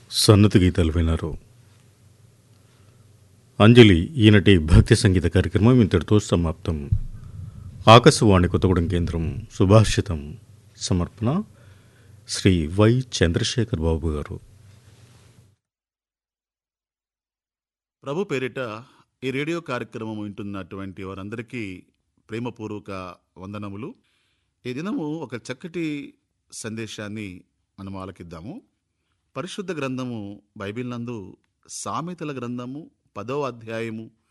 సన్నతి గీతాలు విన్నారు అంజలి ఈనటి భక్తి సంగీత కార్యక్రమం ఇంతటితో సమాప్తం ఆకాశవాణి కొత్తగూడెం కేంద్రం సుభాషితం సమర్పణ శ్రీ వై చంద్రశేఖర్ బాబు గారు ప్రభు పేరిట ఈ రేడియో కార్యక్రమం వింటున్నటువంటి వారందరికీ ప్రేమపూర్వక వందనములు ఈ దినము ఒక చక్కటి సందేశాన్ని మనం ఆలకిద్దాము పరిశుద్ధ గ్రంథము బైబిల్ నందు సామెతల గ్రంథము పదవ అధ్యాయము